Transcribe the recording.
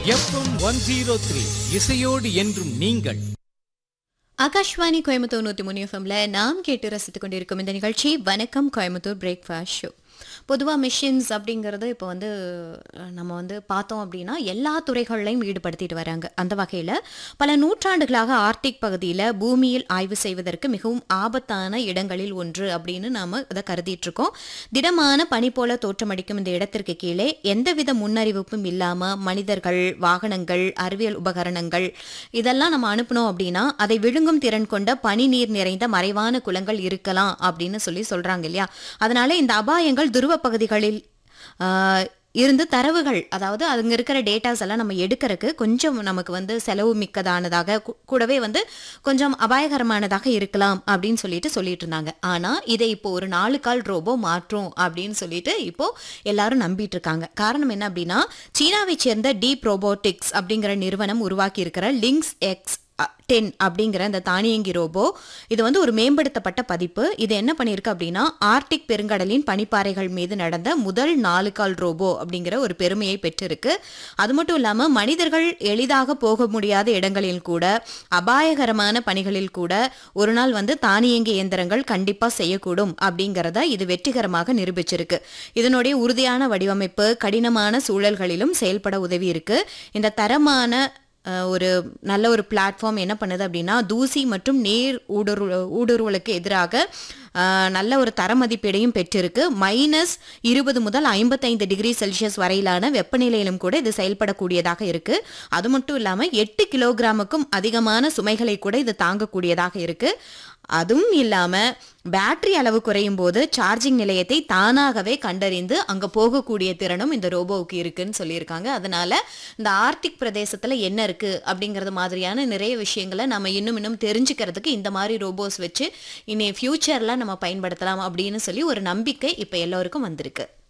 FM one zero three இசையோடு என்றும் நீங்கள் ஆகாஷ்வாணி கோயம்புத்தூர் நூற்றி மூணு எஃப்எம்ல நாம் கேட்டு ரசித்துக் கொண்டிருக்கும் இந்த நிகழ்ச்சி வணக்கம் கோயம்புத்தூர் பிரேக்ஃபாஸ்ட் ஷோ பொதுவாக மிஷின்ஸ் அப்படிங்கிறது இப்போ வந்து அஹ், நம்ம வந்து பார்த்தோம் அப்படின்னா எல்லா துறைகள்லையும் ஈடுபடுத்திட்டு வராங்க அந்த வகையில் பல நூற்றாண்டுகளாக ஆர்டிக் பகுதியில் பூமியில் ஆய்வு செய்வதற்கு மிகவும் ஆபத்தான இடங்களில் ஒன்று அப்படின்னு நாம் அதை கருதிட்டு இருக்கோம் திடமான பனி போல தோற்றமடிக்கும் இந்த இடத்திற்கு கீழே எந்தவித முன்னறிவிப்பும் இல்லாமல் மனிதர்கள் வாகனங்கள் அறிவியல் உபகரணங்கள் இதெல்லாம் நம்ம அனுப்பணும் அப்படின்னா அதை விழுங்கும் திறன் கொண்ட பனி நீர் நிறைந்த மறைவான குளங்கள் இருக்கலாம் அப்படின்னு சொல்லி சொல்றாங்க இல்லையா அதனால இந்த அபாயங்கள் துருவ பகுதிகளில் ஆஹ், இருந்து தரவுகள் அதாவது அங்க இருக்கிற டேட்டாஸ் எல்லாம் நம்ம எடுக்கிறதுக்கு கொஞ்சம் நமக்கு வந்து செலவு மிக்கதானதாக கூ- கூடவே வந்து கொஞ்சம் அபாயகரமானதாக இருக்கலாம் அப்படின்னு சொல்லிட்டு சொல்லிட்டு இருந்தாங்க ஆனா இதை இப்போ ஒரு நாலு கால் ரோபோ மாற்றும் அப்படின்னு சொல்லிட்டு இப்போ எல்லாரும் நம்பிட்டு இருக்காங்க காரணம் என்ன அப்படின்னா சீனாவை சேர்ந்த டீப் ரோபோட்டிக்ஸ் அப்படிங்கிற நிறுவனம் உருவாக்கி இருக்கிற லிங்க்ஸ் எக்ஸ் டென் அப்படிங்கிற இந்த தானியங்கி ரோபோ இது வந்து ஒரு மேம்படுத்தப்பட்ட பதிப்பு இது என்ன பண்ணியிருக்கு அப்படின்னா ஆர்டிக் பெருங்கடலின் பனிப்பாறைகள் மீது நடந்த முதல் நாலு கால் ரோபோ அப்படிங்கிற ஒரு பெருமையை பெற்றிருக்கு அது மட்டும் இல்லாம மனிதர்கள் எளிதாக போக முடியாத இடங்களில் கூட அபாயகரமான பணிகளில் கூட ஒரு நாள் வந்து தானியங்கி இயந்திரங்கள் கண்டிப்பா செய்யக்கூடும் அப்படிங்கிறத இது வெற்றிகரமாக நிரூபிச்சிருக்கு இதனுடைய உறுதியான வடிவமைப்பு கடினமான சூழல்களிலும் செயல்பட உதவி இருக்கு இந்த தரமான அஹ், ஒரு நல்ல ஒரு பிளாட்ஃபார்ம் என்ன பண்ணுது அப்படின்னா தூசி மற்றும் நீர் ஊடுரு ஊடுருவலுக்கு எதிராக அஹ், நல்ல ஒரு தர மதிப்பீடையும் பெற்றிருக்கு மைனஸ் இருபது முதல் ஐம்பத்தைந்து டிகிரி செல்சியஸ் வரையிலான வெப்பநிலையிலும் கூட இது செயல்படக்கூடியதாக இருக்கு அது மட்டும் இல்லாம எட்டு கிலோகிராமுக்கும் அதிகமான சுமைகளை கூட இது தாங்கக்கூடியதாக இருக்கு அதுவும் இல்லாம பேட்டரி அளவு குறையும் போது சார்ஜிங் நிலையத்தை தானாகவே கண்டறிந்து அங்க போகக்கூடிய திறனும் இந்த ரோபோவுக்கு இருக்குன்னு சொல்லியிருக்காங்க அதனால இந்த ஆர்டிக் பிரதேசத்துல என்ன இருக்கு அப்படிங்கறது மாதிரியான நிறைய விஷயங்களை நம்ம இன்னும் இன்னும் தெரிஞ்சுக்கிறதுக்கு இந்த மாதிரி ரோபோஸ் வச்சு இனி ஃபியூச்சர்ல நம்ம பயன்படுத்தலாம் அப்படின்னு சொல்லி ஒரு நம்பிக்கை இப்ப எல்லோருக்கும் வந்திருக்கு